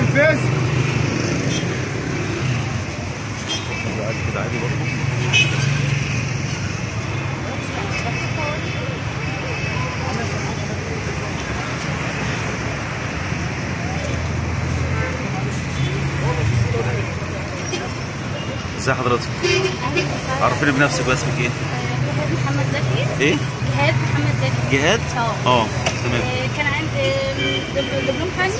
الفيس قاعد كده عادي برضه ازي حضرتك؟ اهلا وسهلا عرفيني بنفسك واسمك ايه؟ جهاد محمد زكي ايه؟ جهاد محمد زكي جهاد؟ اه اه تمام آه، كان عندي آه، دبل- دبلوم فني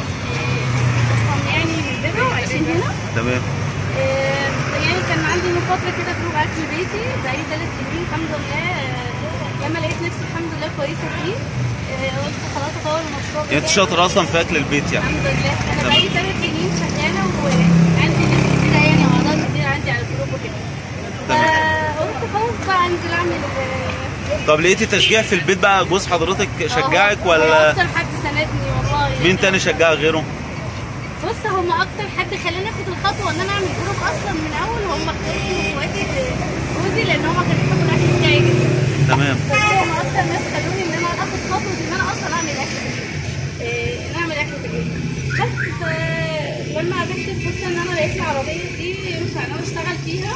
آه، اصلا يعني من بيبرا وعايشين هنا تمام آه، يعني كان عندي من فتره كده جروب اكل بيتي بقالي ثلاث سنين الحمد لله آه، لما لقيت نفسي الحمد لله كويسه فيه آه، قلت خلاص اطور المشروع يعني انت بتاعي. شاطر اصلا في اكل البيت يعني الحمد لله انا تمام. بقالي ثلاث سنين شغاله وعندي ناس كتير يعني اعضاء كتير عندي على الجروب وكده فقلت خلاص بقى انزل اعمل آه، طب لقيتي تشجيع في البيت بقى جوز حضرتك شجعك هو ولا اكتر حد ساندني والله مين تاني شجعك غيره؟ بص هم اكتر حد خلاني اخد الخطوه ان انا اعمل جروب اصلا من اول هم اخواتي واخواتي جوزي لان هم كانوا بيحبوا الاكل بتاعي جدا تمام فهم اكتر ناس خلوني ان انا اخد خطوه ان انا اصلا اعمل اكل إيه، ان انا اعمل اكل في البيت بس فلما قابلت الفرصه ان انا لقيت العربيه دي ينفع ان انا اشتغل فيها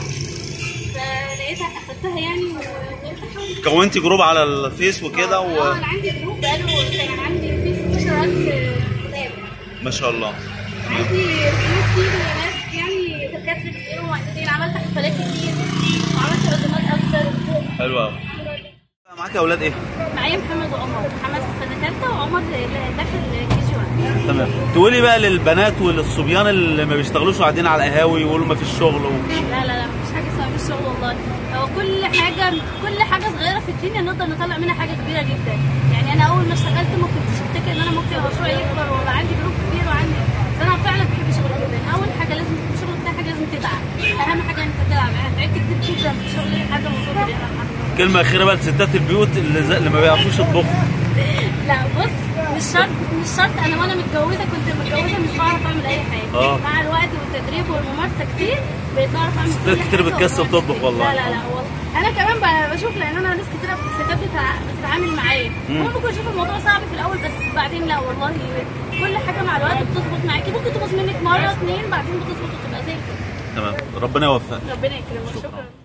فلقيتها اخدتها يعني وقلت احاول كونتي جروب على الفيس وكده اه و... انا عندي جروب بقاله كان عندي فيه 16000 متابع ما شاء الله عندي ريفيو كتير لناس يعني دكاتره كتير ومهندسين عملت حفلات كتير وعملت عزومات اكتر حلو قوي معاك اولاد ايه؟ معايا محمد وعمر محمد في سنه ثالثه وعمر داخل كي جي 1 تمام تقولي بقى للبنات وللصبيان اللي ما بيشتغلوش وقاعدين على القهاوي يقولوا ما فيش شغل و... لا لا لا مفيش حاجه اسمها في الشغل والله هو كل حاجه كل حاجه صغيره في الدنيا نقدر نطلع منها حاجه كبيره جدا يعني انا اول ما اشتغلت ما كنتش افتكر ان انا ممكن المشروع يكبر ويبقى عندي جروب كبير وعندي بس انا فعلا بحب شغلي جدا اول حاجه لازم في الشغل بتاعي حاجه لازم تتعب اهم حاجه انت تلعب انا تعبت كتير جدا في شغلي لحد ما وصلت لهنا الحمد لله كلمة أخيرة بقى لستات البيوت اللي, زي... اللي ما بيعرفوش يطبخوا لا بص مش شرط مش شرط انا وانا متجوزه كنت متجوزه مش بعرف اعمل اي حاجه آه. مع الوقت والتدريب والممارسه كتير بقيت بعرف اعمل ستات كل كتير حاجة بتكسل وبعمل تطبخ كتير. والله. لا لا لا والله انا كمان ب- بشوف لان انا ناس كتير ستات بتع- بتتعامل معايا مم. هم ممكن اشوف الموضوع صعب في الاول بس بعدين لا والله كل حاجه مع الوقت بتظبط معاكي ممكن تبوظ منك مره اتنين بعدين بتظبط وتبقى زي الفل تمام ربنا يوفقك ربنا يكرمك شكرا